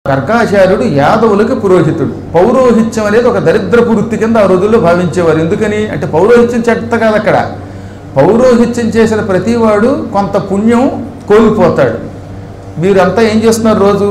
గర్గాచార్యుడు యాదవులకి పురోహితుడు పౌరోహిత్యం అనేది ఒక దరిద్రపు వృత్తి కింద ఆ రోజుల్లో భావించేవారు ఎందుకని అంటే పౌరోహిత్యం చెత్త కాదు అక్కడ పౌరోహిత్యం చేసిన ప్రతివాడు కొంత పుణ్యం కోల్పోతాడు మీరంతా ఏం చేస్తున్నారు రోజు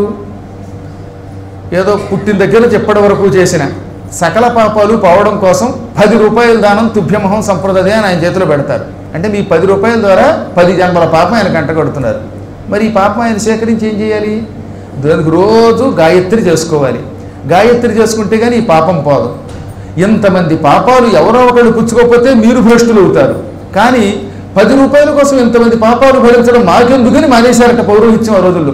ఏదో పుట్టిన దగ్గర చెప్పటి వరకు చేసిన సకల పాపాలు పోవడం కోసం పది రూపాయల దానం తుభ్యమహం సంప్రదయ అని ఆయన చేతిలో పెడతారు అంటే మీ పది రూపాయల ద్వారా పది జన్మల పాపం ఆయన కంట కొడుతున్నారు మరి ఈ పాపం ఆయన సేకరించి ఏం చేయాలి దానికి రోజు గాయత్రి చేసుకోవాలి గాయత్రి చేసుకుంటే కానీ ఈ పాపం పోదు ఇంతమంది పాపాలు ఎవరో ఒకళ్ళు పుచ్చుకోకపోతే మీరు భ్రష్టులు అవుతారు కానీ పది రూపాయల కోసం ఇంతమంది పాపాలు భరించడం మాకెందుకని మానేశారట పౌరోహిత్యం ఆ రోజుల్లో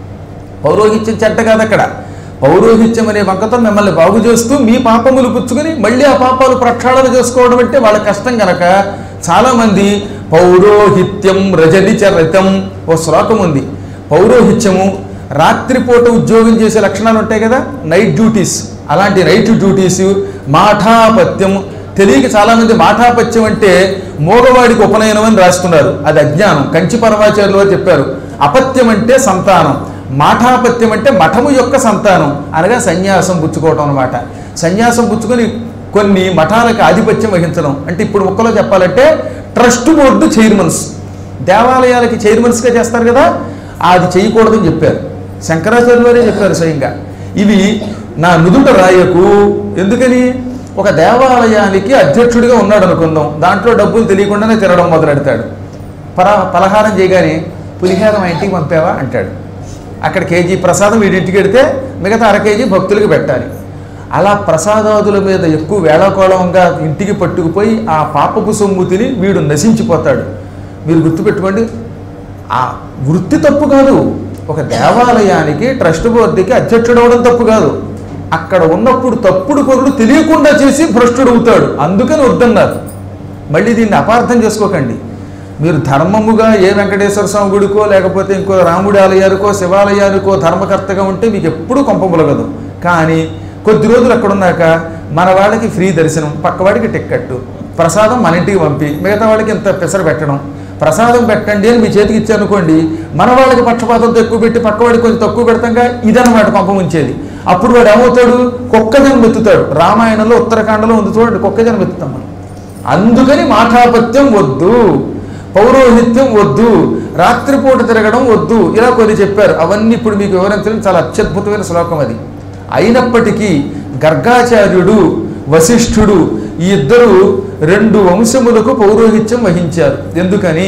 పౌరోహిత్యం చెడ్డ కాదు అక్కడ పౌరోహిత్యం అనే వంకతో మిమ్మల్ని బాగు చేస్తూ మీ పాపములు పుచ్చుకొని మళ్ళీ ఆ పాపాలు ప్రక్షాళన చేసుకోవడం అంటే వాళ్ళ కష్టం గనక చాలామంది పౌరోహిత్యం రజని చరితం ఓ శ్లోకం ఉంది పౌరోహిత్యము రాత్రిపూట ఉద్యోగం చేసే లక్షణాలు ఉంటాయి కదా నైట్ డ్యూటీస్ అలాంటి నైట్ డ్యూటీస్ మాఠాపత్యం తెలియక చాలామంది మాఠాపత్యం అంటే మోగవాడికి ఉపనయనం అని రాస్తున్నారు అది అజ్ఞానం కంచి పరమాచార్యులు వారు చెప్పారు అపత్యం అంటే సంతానం మాఠాపత్యం అంటే మఠము యొక్క సంతానం అనగా సన్యాసం పుచ్చుకోవటం అనమాట సన్యాసం పుచ్చుకొని కొన్ని మఠాలకు ఆధిపత్యం వహించడం అంటే ఇప్పుడు ఒక్కలో చెప్పాలంటే ట్రస్ట్ బోర్డు చైర్మన్స్ దేవాలయాలకి చైర్మన్స్గా చేస్తారు కదా అది చేయకూడదని చెప్పారు శంకరాచార్యులు వారే చెప్పారు స్వయంగా ఇవి నా నుదుట రాయకు ఎందుకని ఒక దేవాలయానికి అధ్యక్షుడిగా ఉన్నాడు అనుకుందాం దాంట్లో డబ్బులు తెలియకుండానే తినడం మొదలెడతాడు పర పలహారం చేయగానే పులిహారం మా ఇంటికి పంపావా అంటాడు అక్కడ కేజీ ప్రసాదం వీడింటికి పెడితే మిగతా అర కేజీ భక్తులకు పెట్టాలి అలా ప్రసాదాదుల మీద ఎక్కువ వేళాకోళంగా ఇంటికి పట్టుకుపోయి ఆ పాపపు సొమ్ము తిని వీడు నశించిపోతాడు మీరు గుర్తుపెట్టుకోండి ఆ వృత్తి తప్పు కాదు ఒక దేవాలయానికి ట్రస్ట్ బోర్డుకి అధ్యక్షుడు అవడం తప్పు కాదు అక్కడ ఉన్నప్పుడు తప్పుడు పనులు తెలియకుండా చేసి భ్రష్టుడు అవుతాడు అందుకని వద్దన్నారు మళ్ళీ దీన్ని అపార్థం చేసుకోకండి మీరు ధర్మముగా ఏ వెంకటేశ్వర స్వామి గుడికో లేకపోతే ఇంకో రాముడి ఆలయానికో శివాలయానికో ధర్మకర్తగా ఉంటే మీకు ఎప్పుడూ కొంపములగదు కానీ కొద్ది రోజులు అక్కడ ఉన్నాక మన వాళ్ళకి ఫ్రీ దర్శనం పక్కవాడికి టిక్కెట్టు ప్రసాదం మన ఇంటికి పంపి మిగతా వాళ్ళకి ఇంత పెసర పెట్టడం ప్రసాదం పెట్టండి అని మీ చేతికి ఇచ్చారనుకోండి మన వాళ్ళకి పక్షపాతంతో ఎక్కువ పెట్టి పక్కవాడికి కొంచెం తక్కువ పెడతాంగా ఇదన్నమాట పంపం ఉంచేది అప్పుడు వాడు ఏమవుతాడు కుక్క జన్మ ఎత్తుతాడు రామాయణంలో ఉత్తరాఖండలో ఉంది చూడండి కుక్క జన్మ ఎత్తుతాం మనం అందుకని మాఠాపత్యం వద్దు పౌరోహిత్యం వద్దు రాత్రిపూట తిరగడం వద్దు ఇలా కొన్ని చెప్పారు అవన్నీ ఇప్పుడు మీకు వివరించడం చాలా అత్యద్భుతమైన శ్లోకం అది అయినప్పటికీ గర్గాచార్యుడు వశిష్ఠుడు ఈ ఇద్దరు రెండు వంశములకు పౌరోహిత్యం వహించారు ఎందుకని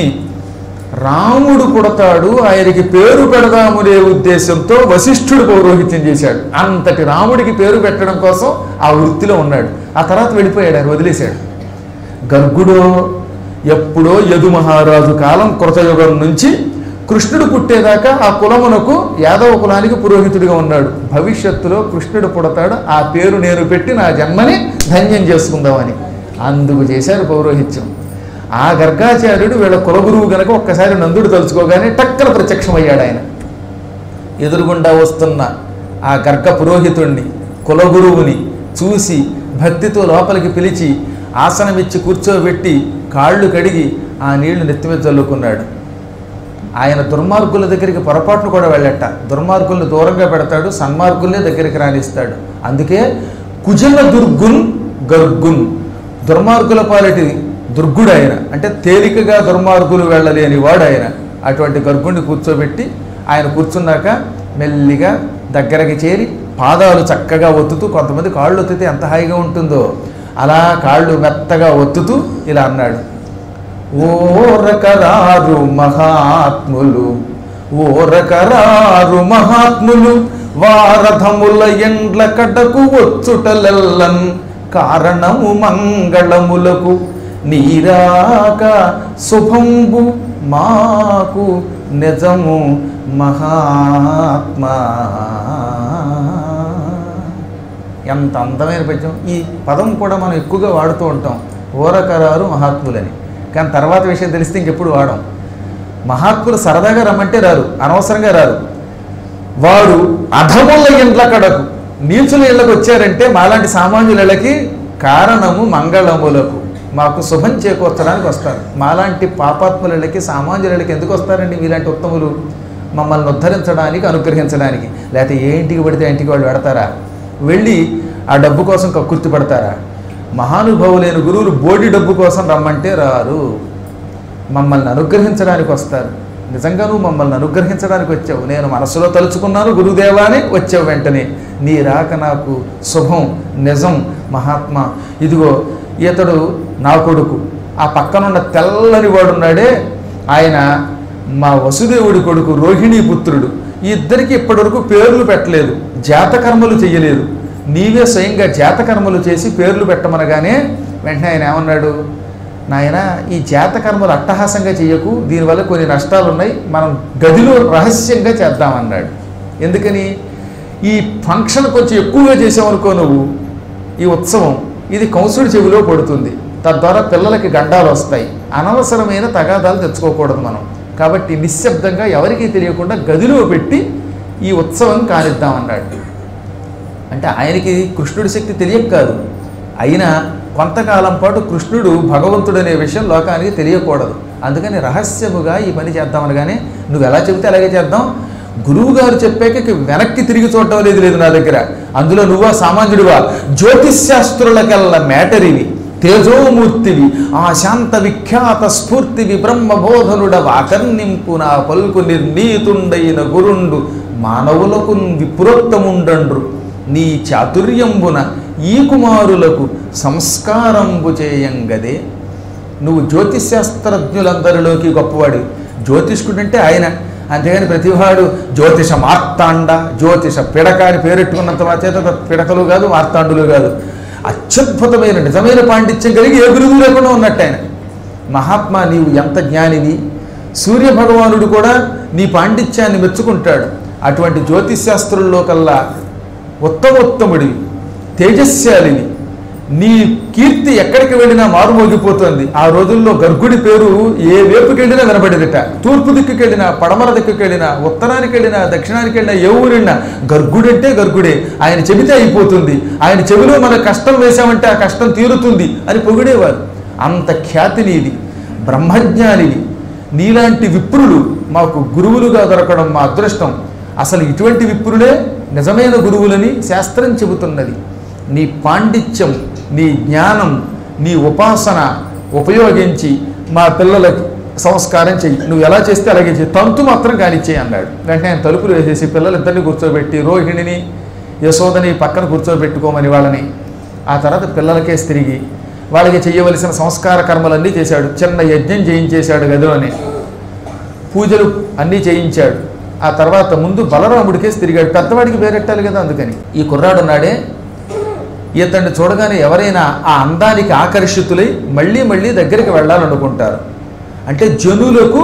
రాముడు పుడతాడు ఆయనకి పేరు పెడదామునే ఉద్దేశంతో వశిష్ఠుడు పౌరోహిత్యం చేశాడు అంతటి రాముడికి పేరు పెట్టడం కోసం ఆ వృత్తిలో ఉన్నాడు ఆ తర్వాత వెళ్ళిపోయాడు ఆయన వదిలేశాడు గర్గుడో ఎప్పుడో యదు మహారాజు కాలం కృతయుగం నుంచి కృష్ణుడు పుట్టేదాకా ఆ కులమునకు యాదవ కులానికి పురోహితుడిగా ఉన్నాడు భవిష్యత్తులో కృష్ణుడు పుడతాడు ఆ పేరు నేను పెట్టి నా జన్మని ధన్యం చేసుకుందామని అందుకు చేశారు పౌరోహిత్యం ఆ గర్గాచార్యుడు వీళ్ళ కులగురువు గనక ఒక్కసారి నందుడు తలుచుకోగానే టక్కన ప్రత్యక్షమయ్యాడు ఆయన ఎదురుగుండా వస్తున్న ఆ గర్గ పురోహితుణ్ణి కులగురువుని చూసి భక్తితో లోపలికి పిలిచి ఆసనమిచ్చి కూర్చోబెట్టి కాళ్ళు కడిగి ఆ నీళ్లు నెత్తిమీద చల్లుకున్నాడు ఆయన దుర్మార్గుల దగ్గరికి పొరపాటును కూడా వెళ్ళట దుర్మార్గుల్ని దూరంగా పెడతాడు సన్మార్గుల్నే దగ్గరికి రాణిస్తాడు అందుకే కుజల దుర్గున్ గర్గున్ దుర్మార్గుల పాలిటి దుర్గుడు ఆయన అంటే తేలికగా దుర్మార్గులు వెళ్ళలేని వాడు ఆయన అటువంటి గర్గుణ్ణి కూర్చోబెట్టి ఆయన కూర్చున్నాక మెల్లిగా దగ్గరకి చేరి పాదాలు చక్కగా ఒత్తుతూ కొంతమంది కాళ్ళు ఒత్తితే ఎంత హాయిగా ఉంటుందో అలా కాళ్ళు మెత్తగా ఒత్తుతూ ఇలా అన్నాడు ఓరకరారు మహాత్ములు ఓరకరారు మహాత్ములు వారథముల ఎండ్ల కడకు వచ్చుటలెల్లన్ కారణము మంగళములకు నీరాక శుభంబు మాకు నిజము మహాత్మా ఎంత అందమైన పద్యం ఈ పదం కూడా మనం ఎక్కువగా వాడుతూ ఉంటాం ఓరకరారు మహాత్ములని కానీ తర్వాత విషయం తెలిస్తే ఇంకెప్పుడు వాడం మహాత్ములు సరదాగా రమ్మంటే రారు అనవసరంగా రారు వారు అధముల ఇండ్ల కడకు నీచుల ఇళ్ళకు వచ్చారంటే మాలాంటి సామాన్యుల ఇళ్ళకి కారణము మంగళములకు మాకు శుభం చేకూర్చడానికి వస్తారు మాలాంటి పాపాత్ముల ఇళ్ళకి సామాన్యుల ఇళ్ళకి ఎందుకు వస్తారండి మీలాంటి ఉత్తములు మమ్మల్ని ఉద్ధరించడానికి అనుగ్రహించడానికి లేకపోతే ఏ ఇంటికి పడితే ఆ ఇంటికి వాళ్ళు పెడతారా వెళ్ళి ఆ డబ్బు కోసం కక్కుర్తి పడతారా మహానుభావులైన గురువులు బోడి డబ్బు కోసం రమ్మంటే రారు మమ్మల్ని అనుగ్రహించడానికి వస్తారు నిజంగా నువ్వు మమ్మల్ని అనుగ్రహించడానికి వచ్చావు నేను మనసులో తలుచుకున్నాను గురుదేవా అని వచ్చావు వెంటనే నీ రాక నాకు శుభం నిజం మహాత్మా ఇదిగో ఇతడు నా కొడుకు ఆ పక్కనున్న తెల్లని వాడున్నాడే ఆయన మా వసుదేవుడి కొడుకు రోహిణీ పుత్రుడు ఈ ఇద్దరికి ఇప్పటివరకు పేర్లు పెట్టలేదు జాతకర్మలు చెయ్యలేదు నీవే స్వయంగా జాతకర్మలు చేసి పేర్లు పెట్టమనగానే వెంటనే ఆయన ఏమన్నాడు నాయన ఈ జాతకర్మలు అట్టహాసంగా చేయకు దీనివల్ల కొన్ని నష్టాలు ఉన్నాయి మనం గదిలో రహస్యంగా చేద్దామన్నాడు ఎందుకని ఈ ఫంక్షన్ కొంచెం ఎక్కువగా చేసామనుకో నువ్వు ఈ ఉత్సవం ఇది కంసుడి చెవిలో పడుతుంది తద్వారా పిల్లలకి గండాలు వస్తాయి అనవసరమైన తగాదాలు తెచ్చుకోకూడదు మనం కాబట్టి నిశ్శబ్దంగా ఎవరికీ తెలియకుండా గదిలో పెట్టి ఈ ఉత్సవం కానిద్దామన్నాడు అంటే ఆయనకి కృష్ణుడి శక్తి తెలియక కాదు అయినా కొంతకాలం పాటు కృష్ణుడు భగవంతుడు అనే విషయం లోకానికి తెలియకూడదు అందుకని రహస్యముగా ఈ పని చేద్దామనగానే నువ్వు ఎలా చెబితే అలాగే చేద్దాం గురువు గారు చెప్పాక ఇక వెనక్కి తిరిగి చూడటం లేదు లేదు నా దగ్గర అందులో నువ్వా సామాన్యుడివా జ్యోతిష్శాస్త్రులకెల్ల మేటరివి తేజోమూర్తివి ఆ శాంత విఖ్యాత స్ఫూర్తివి బ్రహ్మబోధనుడవ ఆకర్ణింపు నా పలుకు నిర్నీతుండైన గురుండు మానవులకు విపురోత్తముండండ్రు నీ చాతుర్యంబున ఈ కుమారులకు సంస్కారంబు చేయంగదే నువ్వు జ్యోతిశాస్త్రజ్ఞులందరిలోకి గొప్పవాడు జ్యోతిష్కుడంటే ఆయన అంతేగాని ప్రతివాడు జ్యోతిష మార్తాండ జ్యోతిష పిడక అని పేరెట్టుకున్నంత చేత పిడకలు కాదు మార్తాండులు కాదు అత్యద్భుతమైన నిజమైన పాండిత్యం కలిగి ఏ గురువు లేకుండా ఉన్నట్టు ఆయన మహాత్మా నీవు ఎంత జ్ఞానివి సూర్య భగవానుడు కూడా నీ పాండిత్యాన్ని మెచ్చుకుంటాడు అటువంటి జ్యోతిశాస్త్రుల్లో కల్లా ఉత్తమోత్తముడివి తేజస్శాలిని నీ కీర్తి ఎక్కడికి వెళ్ళినా మారుమోగిపోతుంది ఆ రోజుల్లో గర్గుడి పేరు ఏ వేపుకి వెళ్ళినా వినబడేదిట తూర్పు దిక్కుకి వెళ్ళినా పడమర దిక్కుకి వెళ్ళినా ఉత్తరానికి వెళ్ళినా దక్షిణానికి వెళ్ళినా ఏ ఊరినా గర్గుడంటే గర్గుడే ఆయన చెబితే అయిపోతుంది ఆయన చెవిలో మన కష్టం వేశామంటే ఆ కష్టం తీరుతుంది అని పొగిడేవారు అంత ఖ్యాతి నీది బ్రహ్మజ్ఞానివి నీలాంటి విప్రులు మాకు గురువులుగా దొరకడం మా అదృష్టం అసలు ఇటువంటి విప్రులే నిజమైన గురువులని శాస్త్రం చెబుతున్నది నీ పాండిత్యం నీ జ్ఞానం నీ ఉపాసన ఉపయోగించి మా పిల్లలకి సంస్కారం చెయ్యి నువ్వు ఎలా చేస్తే అలాగే చెయ్యి తంతు మాత్రం కానిచ్చేయి అన్నాడు వెంటనే ఆయన తలుపులు వేసేసి పిల్లలిద్దరిని కూర్చోబెట్టి రోహిణిని యశోదని పక్కన కూర్చోబెట్టుకోమని వాళ్ళని ఆ తర్వాత పిల్లలకేసి తిరిగి వాళ్ళకి చేయవలసిన సంస్కార కర్మలన్నీ చేశాడు చిన్న యజ్ఞం చేయించేశాడు గదిలోనే పూజలు అన్నీ చేయించాడు ఆ తర్వాత ముందు బలరాముడికేసి తిరిగాడు పెద్దవాడికి పేరెట్టాలి కదా అందుకని ఈ కుర్రాడు ఉన్నాడే ఇతన్ని చూడగానే ఎవరైనా ఆ అందానికి ఆకర్షితులై మళ్ళీ మళ్ళీ దగ్గరికి వెళ్ళాలనుకుంటారు అంటే జనులకు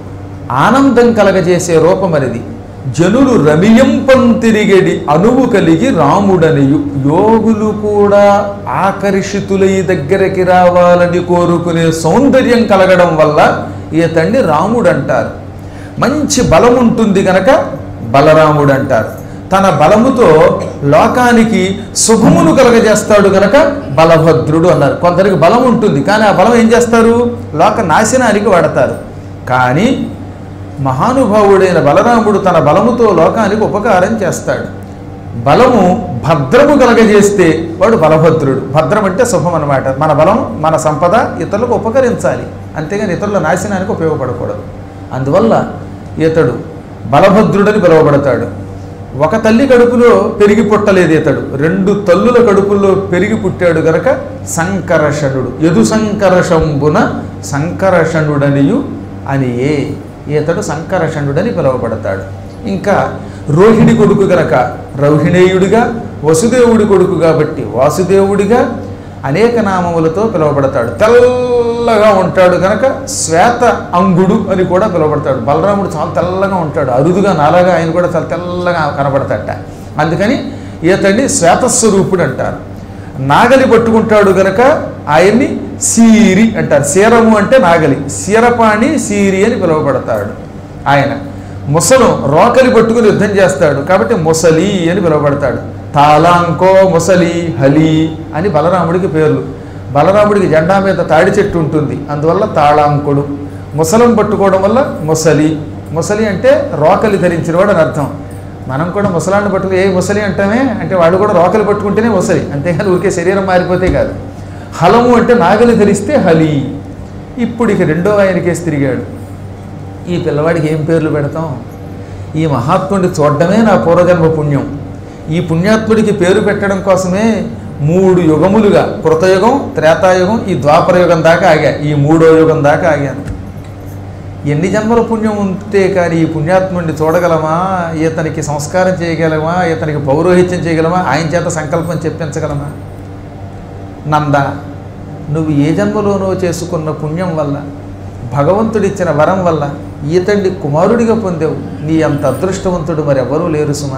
ఆనందం కలగజేసే రూపం అనేది జనులు రమియంపంతిరిగడి అనువు కలిగి రాముడనియు యోగులు కూడా ఆకర్షితులై దగ్గరికి రావాలని కోరుకునే సౌందర్యం కలగడం వల్ల ఇతన్ని రాముడు అంటారు మంచి బలం ఉంటుంది గనక బలరాముడు అంటారు తన బలముతో లోకానికి శుభమును కలగజేస్తాడు గనక బలభద్రుడు అన్నారు కొందరికి బలం ఉంటుంది కానీ ఆ బలం ఏం చేస్తారు లోక నాశనానికి వాడతారు కానీ మహానుభావుడైన బలరాముడు తన బలముతో లోకానికి ఉపకారం చేస్తాడు బలము భద్రము కలగజేస్తే వాడు బలభద్రుడు భద్రం అంటే శుభం అన్నమాట మన బలం మన సంపద ఇతరులకు ఉపకరించాలి అంతేగాని ఇతరుల నాశనానికి ఉపయోగపడకూడదు అందువల్ల ఇతడు బలభద్రుడని పిలువబడతాడు ఒక తల్లి కడుపులో పెరిగి పుట్టలేదు ఇతడు రెండు తల్లుల కడుపుల్లో పెరిగి పుట్టాడు గనక సంకర్షణుడు యదు సంకర్షంబున సంకర్షణుడనియు అని ఏ ఇతడు సంకర్షణుడని పిలువబడతాడు ఇంకా రోహిణి కొడుకు గనక రౌహిణేయుడిగా వసుదేవుడి కొడుకు కాబట్టి వాసుదేవుడిగా అనేక నామములతో పిలువబడతాడు తెల్లగా ఉంటాడు కనుక శ్వేత అంగుడు అని కూడా పిలువబడతాడు బలరాముడు చాలా తెల్లగా ఉంటాడు అరుదుగా నాలాగా ఆయన కూడా చాలా తెల్లగా కనబడతాడట అందుకని ఇతన్ని శ్వేతస్వరూపుడు అంటారు నాగలి పట్టుకుంటాడు గనక ఆయన్ని సీరి అంటారు సీరము అంటే నాగలి సీరపాణి సీరి అని పిలువబడతాడు ఆయన ముసలు రోకలి పట్టుకుని యుద్ధం చేస్తాడు కాబట్టి ముసలి అని పిలువబడతాడు తాలాంకో ముసలి హలి అని బలరాముడికి పేర్లు బలరాముడికి జెండా మీద తాడి చెట్టు ఉంటుంది అందువల్ల తాళాంకుడు ముసలం పట్టుకోవడం వల్ల ముసలి ముసలి అంటే రోకలి ధరించినవాడు అని అర్థం మనం కూడా ముసలాన్ని పట్టుకు ఏ ముసలి అంటామే అంటే వాడు కూడా రోకలి పట్టుకుంటేనే ముసలి అంతేగాని ఊరికే శరీరం మారిపోతే కాదు హలము అంటే నాగలి ధరిస్తే హలి ఇప్పుడు ఇక రెండో ఆయనకేసి తిరిగాడు ఈ పిల్లవాడికి ఏం పేర్లు పెడతాం ఈ మహాత్ముడిని చూడడమే నా పూర్వజన్మ పుణ్యం ఈ పుణ్యాత్ముడికి పేరు పెట్టడం కోసమే మూడు యుగములుగా కృతయుగం త్రేతాయుగం ఈ ద్వాపర యుగం దాకా ఆగా ఈ మూడో యుగం దాకా ఆగాను ఎన్ని జన్మల పుణ్యం ఉంటే కానీ ఈ పుణ్యాత్ముడిని చూడగలమా ఇతనికి సంస్కారం చేయగలమా ఇతనికి పౌరోహిత్యం చేయగలమా ఆయన చేత సంకల్పం చెప్పించగలమా నంద నువ్వు ఏ జన్మలోనో చేసుకున్న పుణ్యం వల్ల భగవంతుడిచ్చిన వరం వల్ల ఈతండి కుమారుడిగా పొందావు నీ అంత అదృష్టవంతుడు మరి ఎవరూ లేరు సుమా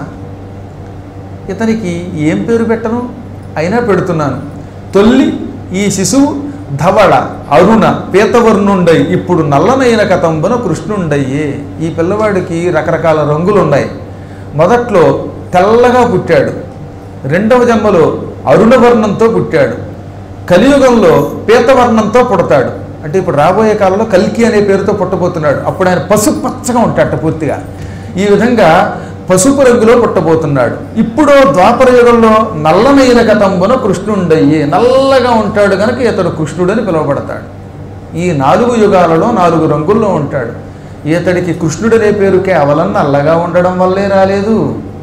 ఇతనికి ఏం పేరు పెట్టను అయినా పెడుతున్నాను తొల్లి ఈ శిశువు ధవళ అరుణ పీతవర్ణుండై ఇప్పుడు నల్లనైన కతంబున కృష్ణుండయ్యే ఈ పిల్లవాడికి రకరకాల రంగులు ఉన్నాయి మొదట్లో తెల్లగా పుట్టాడు రెండవ జన్మలో అరుణవర్ణంతో పుట్టాడు కలియుగంలో పీతవర్ణంతో పుడతాడు అంటే ఇప్పుడు రాబోయే కాలంలో కల్కి అనే పేరుతో పుట్టబోతున్నాడు అప్పుడు ఆయన పసుపు పచ్చగా ఉంటాడట పూర్తిగా ఈ విధంగా పసుపు రంగులో పుట్టబోతున్నాడు ఇప్పుడు ద్వాపర యుగంలో నల్లనైన గతంబున కృష్ణుండయ్యి నల్లగా ఉంటాడు కనుక ఇతడు కృష్ణుడని పిలువబడతాడు ఈ నాలుగు యుగాలలో నాలుగు రంగుల్లో ఉంటాడు ఇతడికి కృష్ణుడనే పేరు కేవలం నల్లగా ఉండడం వల్లే రాలేదు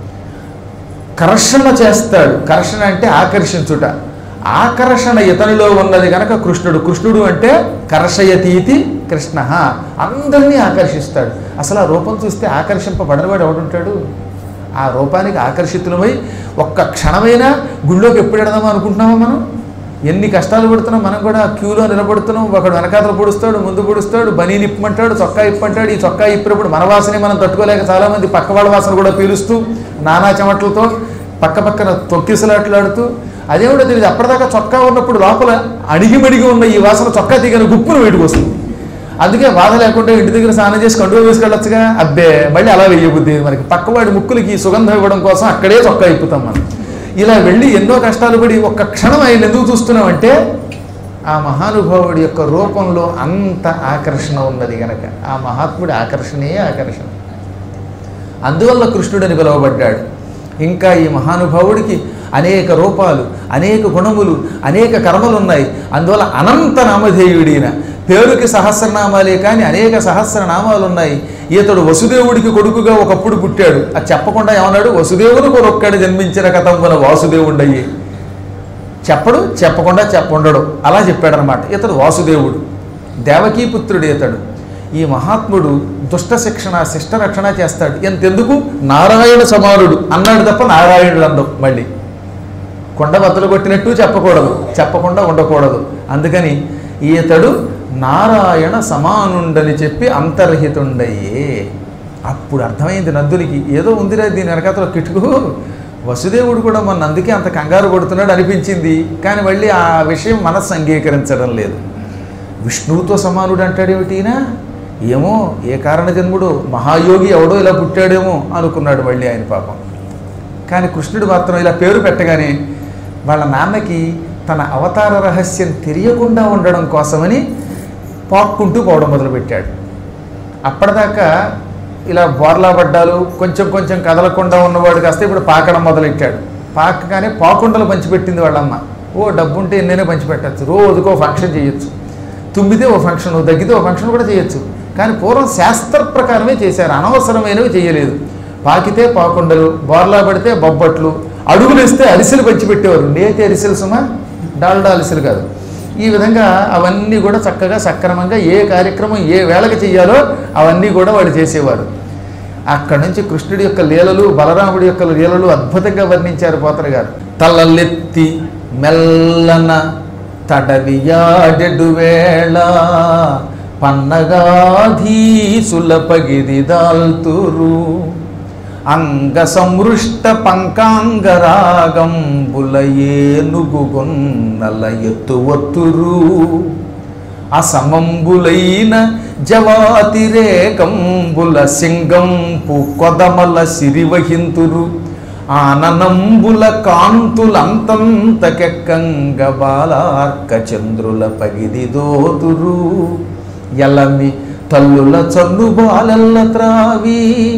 కర్షణ చేస్తాడు కర్షణ అంటే ఆకర్షించుట ఆకర్షణ ఇతనిలో ఉన్నది గనక కృష్ణుడు కృష్ణుడు అంటే కర్షయతీతి కృష్ణ అందరినీ ఆకర్షిస్తాడు అసలు ఆ రూపం చూస్తే ఆకర్షింపబడనివాడు ఎవడుంటాడు ఆ రూపానికి ఆకర్షితులమై ఒక్క క్షణమైనా గుళ్ళోకి ఎప్పుడు ఎడదామా అనుకుంటున్నామా మనం ఎన్ని కష్టాలు పడుతున్నాం మనం కూడా క్యూలో నిలబడుతున్నాం ఒకడు వెనకాతలు పొడుస్తాడు ముందు పొడుస్తాడు బనీని ఇప్పమంటాడు చొక్కా ఇప్పంటాడు ఈ చొక్కా ఇప్పినప్పుడు మన వాసనే మనం తట్టుకోలేక చాలామంది పక్క వాళ్ళ వాసన కూడా పీలుస్తూ నానా చెమటలతో పక్క పక్కన తొక్కిసలాట్లాడుతూ అదేమిటో తెలియదు అప్పటిదాకా చొక్కా ఉన్నప్పుడు లోపల అడిగిమడిగి ఉన్న ఈ వాసన చొక్కా దిగిన గుప్పును వేడికి వస్తుంది అందుకే బాధ లేకుండా ఇంటి దగ్గర స్నానం చేసి కండువ వేసుకెళ్ళొచ్చుగా అబ్బే మళ్ళీ అలా వెయ్యబుద్ధి మనకి పక్కవాడి ముక్కులకి సుగంధం ఇవ్వడం కోసం అక్కడే చొక్కా ఇప్పుతాం మనం ఇలా వెళ్ళి ఎన్నో కష్టాలు పడి ఒక్క క్షణం ఆయన ఎందుకు చూస్తున్నామంటే ఆ మహానుభావుడి యొక్క రూపంలో అంత ఆకర్షణ ఉన్నది గనక ఆ మహాత్ముడి ఆకర్షణే ఆకర్షణ అందువల్ల కృష్ణుడని పిలువబడ్డాడు ఇంకా ఈ మహానుభావుడికి అనేక రూపాలు అనేక గుణములు అనేక కర్మలు ఉన్నాయి అందువల్ల అనంత నామధేయుడిన పేరుకి సహస్రనామాలే కానీ అనేక సహస్రనామాలు ఉన్నాయి ఈతడు వసుదేవుడికి కొడుకుగా ఒకప్పుడు పుట్టాడు అది చెప్పకుండా ఏమన్నాడు వసుదేవుని కొరొక్కడు జన్మించిన కథంబున వాసుదేవుడయ్యి చెప్పడు చెప్పకుండా చెప్పుండడు అలా చెప్పాడనమాట ఇతడు వాసుదేవుడు దేవకీపుత్రుడు ఇతడు ఈ మహాత్ముడు దుష్ట శిక్షణ శిష్ట రక్షణ చేస్తాడు ఎంతెందుకు నారాయణ సమానుడు అన్నాడు తప్ప నారాయణుడు అందం మళ్ళీ కొండ బద్దలు కొట్టినట్టు చెప్పకూడదు చెప్పకుండా ఉండకూడదు అందుకని ఈతడు నారాయణ సమానుండని చెప్పి అంతర్హితుండయ్యే అప్పుడు అర్థమైంది నందునికి ఏదో ఉందిరా దీని వెనకాతలో కిటుకు వసుదేవుడు కూడా మొన్న అందుకే అంత కంగారు కొడుతున్నాడు అనిపించింది కానీ మళ్ళీ ఆ విషయం మనస్సు అంగీకరించడం లేదు విష్ణువుతో సమానుడు అంటాడేమిటినా ఏమో ఏ కారణ జన్ముడు మహాయోగి ఎవడో ఇలా పుట్టాడేమో అనుకున్నాడు మళ్ళీ ఆయన పాపం కానీ కృష్ణుడు మాత్రం ఇలా పేరు పెట్టగానే వాళ్ళ నాన్నకి తన అవతార రహస్యం తెలియకుండా ఉండడం కోసమని పాక్కుంటూ పోవడం మొదలుపెట్టాడు అప్పటిదాకా ఇలా బోర్లా పడ్డాలు కొంచెం కొంచెం కదలకుండా ఉన్నవాడు కాస్త ఇప్పుడు పాకడం మొదలెట్టాడు పాకగానే పాకుండలు పంచిపెట్టింది వాళ్ళమ్మ ఓ డబ్బు ఉంటే ఎన్నైనా పంచిపెట్టచ్చు రోజుకో ఫంక్షన్ చేయొచ్చు తుమ్మితే ఓ ఫంక్షన్ దగ్గితే ఓ ఫంక్షన్ కూడా చేయొచ్చు కానీ పూర్వం శాస్త్ర ప్రకారమే చేశారు అనవసరమైనవి చేయలేదు పాకితే పాకుండలు బోర్లా పడితే బొబ్బట్లు అడుగులు ఇస్తే అరిసెలు పంచిపెట్టేవారు నేతి అరిసెలు సుమా డాల్డా అరిసెలు కాదు ఈ విధంగా అవన్నీ కూడా చక్కగా సక్రమంగా ఏ కార్యక్రమం ఏ వేళకి చెయ్యాలో అవన్నీ కూడా వాడు చేసేవారు అక్కడి నుంచి కృష్ణుడి యొక్క లీలలు బలరాముడి యొక్క లీలలు అద్భుతంగా వర్ణించారు పోతన గారు తలలెత్తి మెల్లన తడవియాడెడు వేళ పన్నగాధీసుల పగిది దాల్తురు అంగ సంవృష్ట పంకాంగరాగంబుల ఏనుగుగొన్నల ఎత్తువత్తురు అసమంబులైన జవాతిరేకంబుల సింగంపు కొదమల సిరివహింతురు ఆననంబుల కాంతులంతంతకెక్కంగ బాలార్క చంద్రుల పగిది దోతురు ఎలమి తల్లుల చల్లు బాలల్ల త్రావి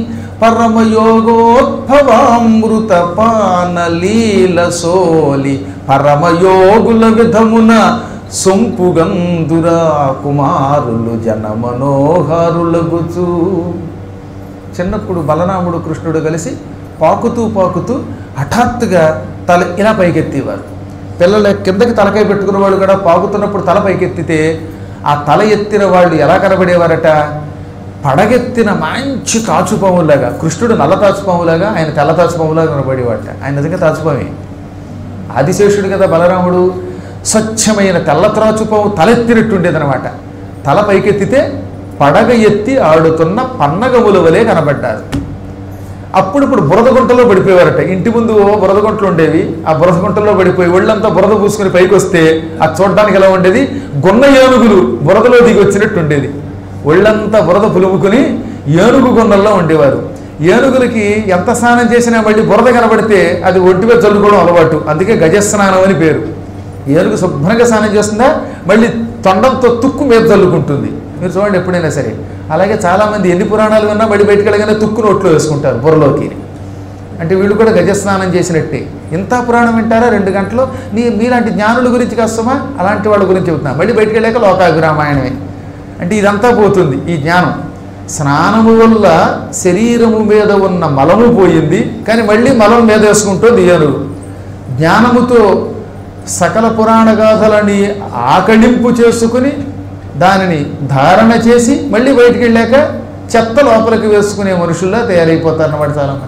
పరమయోగోద్భవామృత పానలీల సోలి పరమయోగుల విధమున సొంపుగందురా కుమారులు జన మనోహరులగుచు చిన్నప్పుడు బలరాముడు కృష్ణుడు కలిసి పాకుతూ పాకుతూ హఠాత్తుగా తల ఇలా పైకెత్తేవారు పిల్లల కిందకి తలకాయ పెట్టుకున్న వాళ్ళు కూడా పాకుతున్నప్పుడు తల పైకెత్తితే ఆ తల ఎత్తిన వాళ్ళు ఎలా కనబడేవారట పడగెత్తిన మంచి తాచుపాములాగా కృష్ణుడు నల్ల తాచుపాములాగా ఆయన తెల్ల తాచుపాములాగా కనబడేవాట ఆయన నిజంగా తాచుపామే ఆదిశేషుడు కదా బలరాముడు స్వచ్ఛమైన తెల్ల త్రాచుపాము తలెత్తినట్టుండేదనమాట తల పైకెత్తితే పడగ ఎత్తి ఆడుతున్న పన్నగముల వలె కనబడ్డారు అప్పుడు ఇప్పుడు బురద గుంటలో పడిపోయేవారట ఇంటి ముందు ఓ బురద గుంటలు ఉండేవి ఆ బురద గుంటల్లో పడిపోయి ఒళ్ళంతా బురద పూసుకుని పైకి వస్తే అది చూడడానికి ఎలా ఉండేది గున్న ఏనుగులు బురదలో దిగి వచ్చినట్టు ఉండేది ఒళ్ళంతా బురద పులుముకుని ఏనుగు గున్నల్లో ఉండేవారు ఏనుగులకి ఎంత స్నానం చేసినా మళ్ళీ బురద కనబడితే అది ఒంటిగా చల్లుకోవడం అలవాటు అందుకే గజస్నానం అని పేరు ఏనుగు శుభ్రంగా స్నానం చేస్తుందా మళ్ళీ తొండంతో తుక్కు మీద చల్లుకుంటుంది మీరు చూడండి ఎప్పుడైనా సరే అలాగే చాలామంది ఎన్ని పురాణాలు ఉన్నా మళ్ళీ బయటికి వెళ్ళగానే తుక్కు నోట్లో వేసుకుంటారు బుర్రలోకి అంటే వీళ్ళు కూడా గజస్నానం చేసినట్టే ఇంత పురాణం వింటారా రెండు గంటలు నీ మీలాంటి జ్ఞానుల గురించి కష్టమా అలాంటి వాళ్ళ గురించి చెబుతున్నా మళ్ళీ బయటికి వెళ్ళాక లోకాభిరామాయణమే అంటే ఇదంతా పోతుంది ఈ జ్ఞానం స్నానము వల్ల శరీరము మీద ఉన్న మలము పోయింది కానీ మళ్ళీ మలం మీద వేసుకుంటుంది ఏనుగు జ్ఞానముతో సకల పురాణ గాథలని ఆకళింపు చేసుకుని దానిని ధారణ చేసి మళ్ళీ బయటికి వెళ్ళాక చెత్త లోపలికి వేసుకునే మనుషుల్లా తయారైపోతారు అన్నమాట చాలామంది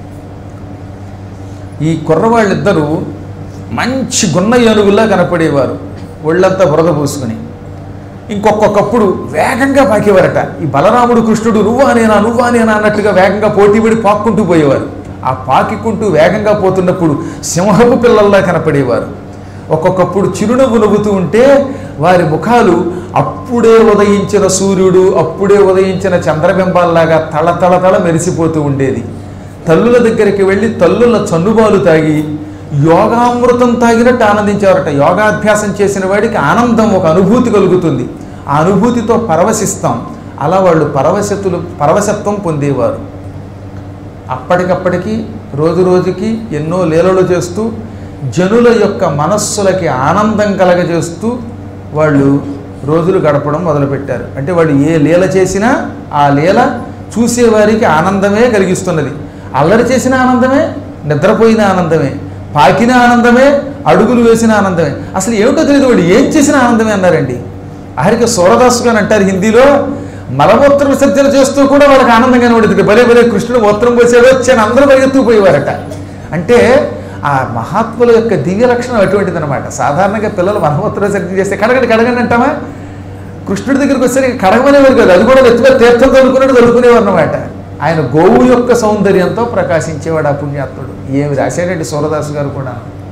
ఈ కుర్రవాళ్ళిద్దరూ మంచి గున్న ఏనుగుల్లా కనపడేవారు ఒళ్ళంతా బురద పూసుకుని ఇంకొకప్పుడు వేగంగా పాకేవారట ఈ బలరాముడు కృష్ణుడు నువ్వా నేనా నువ్వా నేనా అన్నట్టుగా వేగంగా పోటీపడి పాక్కుంటూ పోయేవారు ఆ పాకికుంటూ వేగంగా పోతున్నప్పుడు సింహపు పిల్లల్లా కనపడేవారు ఒక్కొక్కప్పుడు చిరునవ్వు నవ్వుతూ ఉంటే వారి ముఖాలు అప్పుడే ఉదయించిన సూర్యుడు అప్పుడే ఉదయించిన చంద్రబింబాల్లాగా తళ తళ తళ మెరిసిపోతూ ఉండేది తల్లుల దగ్గరికి వెళ్ళి తల్లుల చన్నుబాలు తాగి యోగామృతం తాగినట్టు ఆనందించేవారట యోగాభ్యాసం చేసిన వాడికి ఆనందం ఒక అనుభూతి కలుగుతుంది ఆ అనుభూతితో పరవశిస్తాం అలా వాళ్ళు పరవశతులు పరవశత్వం పొందేవారు అప్పటికప్పటికి రోజు రోజుకి ఎన్నో లీలలు చేస్తూ జనుల యొక్క మనస్సులకి ఆనందం కలగజేస్తూ వాళ్ళు రోజులు గడపడం మొదలుపెట్టారు అంటే వాళ్ళు ఏ లీల చేసినా ఆ లీల చూసేవారికి ఆనందమే కలిగిస్తున్నది అల్లరి చేసిన ఆనందమే నిద్రపోయిన ఆనందమే పాకిన ఆనందమే అడుగులు వేసిన ఆనందమే అసలు ఏమిటో తెలియదు వాడు ఏం చేసిన ఆనందమే అన్నారండి ఆఖరికి సూరదాసు గారు అంటారు హిందీలో మలమూత్ర విసర్జన చేస్తూ కూడా వాళ్ళకి ఆనందంగానే ఉండేది భలే భలే కృష్ణుడు మూత్రం పోసాడు వచ్చాను అందరూ పరిగెత్తుకుపోయేవారట అంటే ఆ మహాత్ముల యొక్క దివ్య లక్షణం అటువంటిది అనమాట సాధారణంగా పిల్లలు మలమూత్ర విసర్జన చేస్తే కడగండి కడగండి అంటామా కృష్ణుడి దగ్గరికి వచ్చేసరికి కడగమనేవారు కాదు అది కూడా నెత్తిమీద తీర్థం చదువుకున్నట్టు చదువుకునేవారు అనమాట ఆయన గోవు యొక్క సౌందర్యంతో ప్రకాశించేవాడు ఆ పుణ్యాత్ముడు ఏమి రాశాడండి సూరదాసు గారు కూడా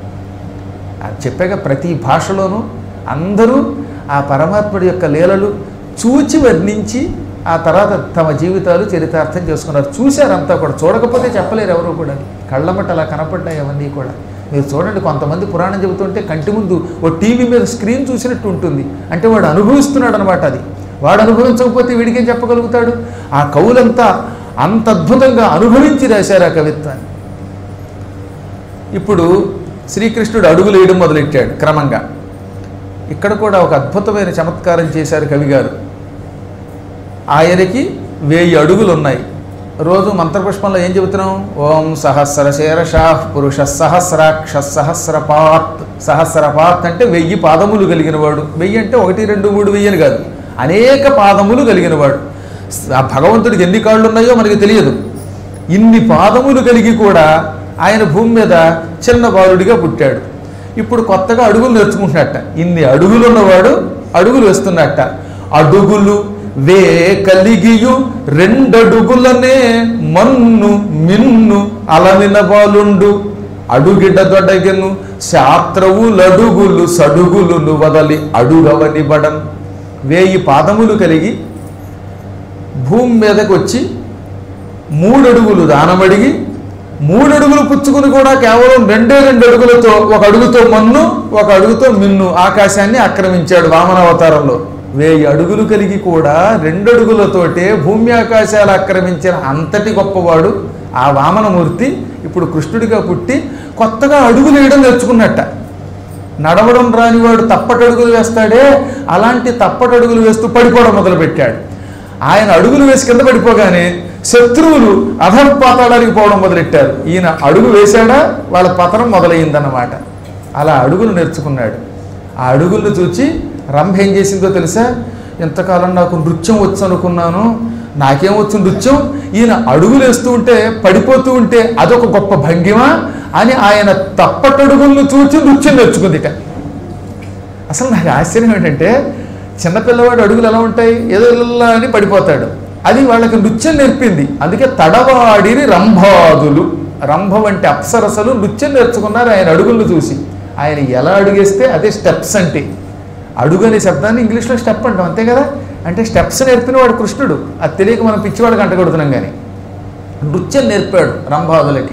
అది చెప్పాక ప్రతి భాషలోనూ అందరూ ఆ పరమాత్ముడి యొక్క లీలలు చూచి వర్ణించి ఆ తర్వాత తమ జీవితాలు చరితార్థం చేసుకున్నారు చూశారంతా కూడా చూడకపోతే చెప్పలేరు ఎవరు కూడా కళ్ళమట అలా కనపడ్డాయి అవన్నీ కూడా మీరు చూడండి కొంతమంది పురాణం చెబుతుంటే కంటి ముందు ఓ టీవీ మీద స్క్రీన్ చూసినట్టు ఉంటుంది అంటే వాడు అనుభవిస్తున్నాడు అనమాట అది వాడు అనుభవించకపోతే వీడికేం చెప్పగలుగుతాడు ఆ కవులంతా అంత అద్భుతంగా అనుభవించి రాశారు ఆ కవిత్వాన్ని ఇప్పుడు శ్రీకృష్ణుడు అడుగులు వేయడం మొదలెట్టాడు క్రమంగా ఇక్కడ కూడా ఒక అద్భుతమైన చమత్కారం చేశారు కవిగారు ఆయనకి వెయ్యి అడుగులు ఉన్నాయి రోజు మంత్రపుష్పంలో ఏం చెబుతున్నాం ఓం సహస్ర శీర్షా పురుష సహస్రాక్ష సహస్రపాత్ సహస్రపాత్ అంటే వెయ్యి పాదములు కలిగిన వాడు వెయ్యి అంటే ఒకటి రెండు మూడు వెయ్యి అని కాదు అనేక పాదములు కలిగిన వాడు ఆ భగవంతుడికి ఎన్ని కాళ్ళు ఉన్నాయో మనకి తెలియదు ఇన్ని పాదములు కలిగి కూడా ఆయన భూమి మీద చిన్న బాలుడిగా పుట్టాడు ఇప్పుడు కొత్తగా అడుగులు నేర్చుకుంటున్నట్ట ఇన్ని అడుగులు ఉన్నవాడు అడుగులు వేస్తున్నట్ట అడుగులు వే కలిగియు రెండడుగులనే మన్ను మిన్ను అలమిన బాలుండు అడుగిడ దొడగెను శాత్రవులడుగులు సడుగులు వదలి అడుగవని బడం వేయి పాదములు కలిగి భూమి మీదకి వచ్చి మూడడుగులు దానమడిగి మూడడుగులు పుచ్చుకుని కూడా కేవలం రెండే రెండు అడుగులతో ఒక అడుగుతో మన్ను ఒక అడుగుతో మిన్ను ఆకాశాన్ని ఆక్రమించాడు వామన అవతారంలో వేయి అడుగులు కలిగి కూడా రెండడుగులతోటే భూమి ఆకాశాలు ఆక్రమించిన అంతటి గొప్పవాడు ఆ వామనమూర్తి ఇప్పుడు కృష్ణుడిగా పుట్టి కొత్తగా అడుగులు వేయడం నేర్చుకున్నట్ట నడవడం రానివాడు తప్పటడుగులు వేస్తాడే అలాంటి తప్పటడుగులు వేస్తూ పడిపోవడం మొదలుపెట్టాడు ఆయన అడుగులు వేసి కింద పడిపోగానే శత్రువులు అధర్పాతాడానికి పోవడం మొదలెట్టారు ఈయన అడుగు వేశాడా వాళ్ళ పతనం మొదలైందన్నమాట అలా అడుగులు నేర్చుకున్నాడు ఆ అడుగులను చూచి రంభ ఏం చేసిందో తెలుసా ఎంతకాలం నాకు నృత్యం వచ్చు అనుకున్నాను నాకేం వచ్చు నృత్యం ఈయన అడుగులు వేస్తూ ఉంటే పడిపోతూ ఉంటే అదొక గొప్ప భంగిమ అని ఆయన తప్పటడుగులను చూచి నృత్యం నేర్చుకుందిట అసలు నాకు ఆశ్చర్యం ఏంటంటే చిన్నపిల్లవాడు అడుగులు ఎలా ఉంటాయి ఏదో ఇలా అని పడిపోతాడు అది వాళ్ళకి నృత్యం నేర్పింది అందుకే తడవాడిని రంభాదులు రంభ వంటి అప్సరసలు నృత్యం నేర్చుకున్నారు ఆయన అడుగులను చూసి ఆయన ఎలా అడుగేస్తే అదే స్టెప్స్ అంటే అడుగు అనే శబ్దాన్ని ఇంగ్లీష్లో స్టెప్ అంటాం అంతే కదా అంటే స్టెప్స్ నేర్పిన వాడు కృష్ణుడు అది తెలియక మనం పిచ్చివాడు కంటగొడుతున్నాం కానీ నృత్యం నేర్పాడు రంభాదులకి